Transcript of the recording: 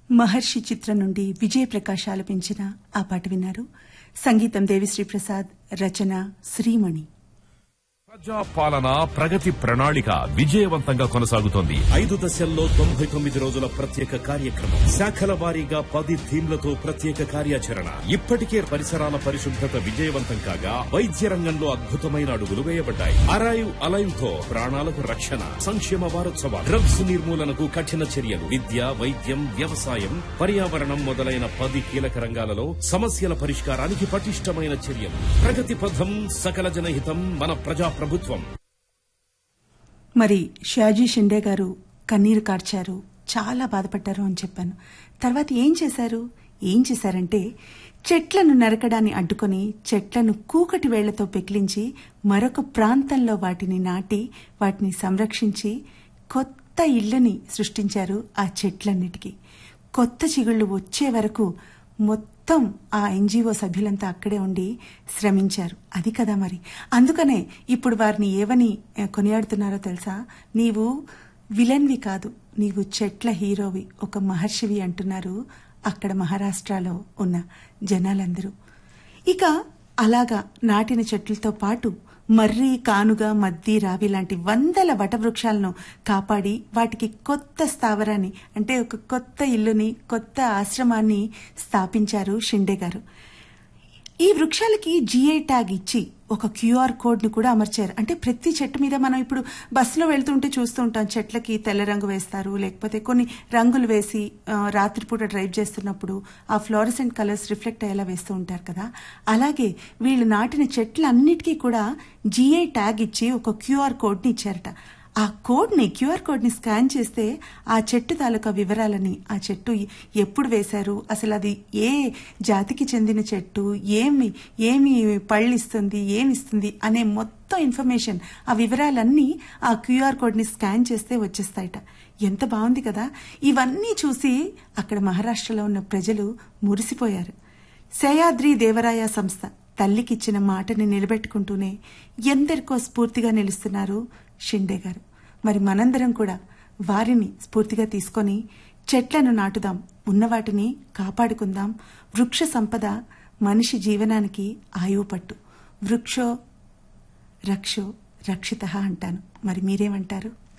మహర్షి చిత్రం నుండి విజయ్ ప్రకాష్ ఆలపించిన ఆ పాట విన్నారు సంగీతం దేవిశ్రీ ప్రసాద్ రచన శ్రీమణి ప్రజా పాలన ప్రగతి ప్రణాళిక విజయవంతంగా కొనసాగుతోంది ఐదు దశల్లో తొంభై తొమ్మిది రోజుల ప్రత్యేక కార్యక్రమం శాఖల వారీగా పది థీమ్లతో ప్రత్యేక కార్యాచరణ ఇప్పటికే పరిసరాల పరిశుభ్రత విజయవంతం కాగా వైద్య రంగంలో అద్భుతమైన అడుగులు వేయబడ్డాయి అరైవ్ అలైవ్ తో ప్రాణాలకు రక్షణ సంక్షేమ వారోత్సవాలు డ్రగ్స్ నిర్మూలనకు కఠిన చర్యలు విద్య వైద్యం వ్యవసాయం పర్యావరణం మొదలైన పది కీలక రంగాలలో సమస్యల పరిష్కారానికి పటిష్టమైన చర్యలు ప్రగతి పథం సకల జనహితం మన ప్రజా ప్రభుత్వం మరి షాజీ షిండే గారు కన్నీరు కార్చారు చాలా బాధపడ్డారు అని చెప్పాను తర్వాత ఏం చేశారు ఏం చేశారంటే చెట్లను నరకడాన్ని అడ్డుకొని చెట్లను కూకటి వేళ్లతో పెకిలించి మరొక ప్రాంతంలో వాటిని నాటి వాటిని సంరక్షించి కొత్త ఇళ్లని సృష్టించారు ఆ చెట్లన్నిటికీ కొత్త చిగుళ్ళు వచ్చే వరకు మొత్తం ఆ ఎన్జిఓ సభ్యులంతా అక్కడే ఉండి శ్రమించారు అది కదా మరి అందుకనే ఇప్పుడు వారిని ఏవని ఆ, కొనియాడుతున్నారో తెలుసా నీవు విలన్వి కాదు నీవు చెట్ల హీరోవి ఒక మహర్షివి అంటున్నారు అక్కడ మహారాష్ట్రలో ఉన్న జనాలందరూ ఇక అలాగా నాటిన చెట్లతో పాటు మర్రి కానుగ మద్ది రావి లాంటి వందల వటవృక్షాలను కాపాడి వాటికి కొత్త స్థావరాన్ని అంటే ఒక కొత్త ఇల్లుని కొత్త ఆశ్రమాన్ని స్థాపించారు షిండే గారు ఈ వృక్షాలకి జిఐ ట్యాగ్ ఇచ్చి ఒక క్యూఆర్ కోడ్ ను కూడా అమర్చారు అంటే ప్రతి చెట్టు మీద మనం ఇప్పుడు బస్సులో వెళ్తుంటే చూస్తూ ఉంటాం చెట్లకి తెల్ల రంగు వేస్తారు లేకపోతే కొన్ని రంగులు వేసి ఆ, రాత్రిపూట డ్రైవ్ చేస్తున్నప్పుడు ఆ ఫ్లోరసెంట్ కలర్స్ రిఫ్లెక్ట్ అయ్యేలా వేస్తూ ఉంటారు కదా అలాగే వీళ్ళు నాటిన చెట్లన్నిటికీ కూడా జిఐ ట్యాగ్ ఇచ్చి ఒక క్యూఆర్ కోడ్ ని ఇచ్చారట ఆ కోడ్ ని క్యూఆర్ కోడ్ ని స్కాన్ చేస్తే ఆ చెట్టు తాలూకా వివరాలని ఆ చెట్టు ఎప్పుడు వేశారు అసలు అది ఏ జాతికి చెందిన చెట్టు ఏమి ఏమి పళ్ళు ఇస్తుంది ఏమి ఇస్తుంది అనే మొత్తం ఇన్ఫర్మేషన్ ఆ వివరాలన్నీ ఆ క్యూఆర్ కోడ్ ని స్కాన్ చేస్తే వచ్చేస్తాయట ఎంత బాగుంది కదా ఇవన్నీ చూసి అక్కడ మహారాష్ట్రలో ఉన్న ప్రజలు మురిసిపోయారు సయాద్రి దేవరాయ సంస్థ తల్లికిచ్చిన మాటని నిలబెట్టుకుంటూనే ఎందరికో స్ఫూర్తిగా నిలుస్తున్నారు షిండే గారు మరి మనందరం కూడా వారిని స్ఫూర్తిగా తీసుకొని చెట్లను నాటుదాం ఉన్నవాటిని కాపాడుకుందాం వృక్ష సంపద మనిషి జీవనానికి ఆయువు పట్టు వృక్షో రక్షో రక్షిత అంటాను మరి మీరేమంటారు